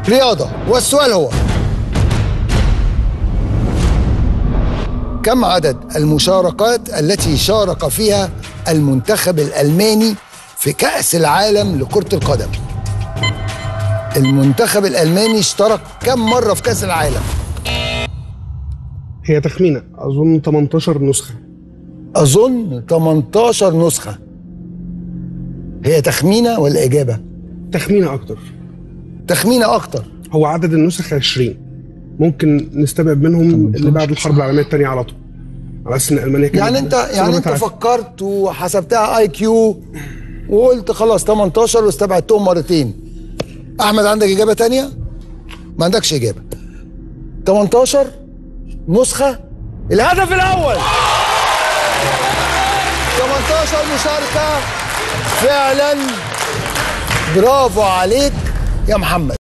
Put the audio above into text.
رياضة والسؤال هو كم عدد المشاركات التي شارك فيها المنتخب الألماني في كأس العالم لكرة القدم المنتخب الألماني اشترك كم مرة في كأس العالم هي تخمينه اظن 18 نسخه أظن 18 نسخة هي تخمينة ولا إجابة؟ تخمينه اكتر تخمينة أكتر هو عدد النسخ 20 ممكن نستبعد منهم اللي بعد الحرب العالميه الثانيه على طول على اساس ان المانيا كانت يعني انت يعني انت سبقت على- فكرت وحسبتها اي كيو وقلت خلاص 18 واستبعدتهم مرتين احمد عندك اجابه تانية ما عندكش اجابه 18 نسخه الهدف الاول 18 مشاركه فعلا برافو عليك يا محمد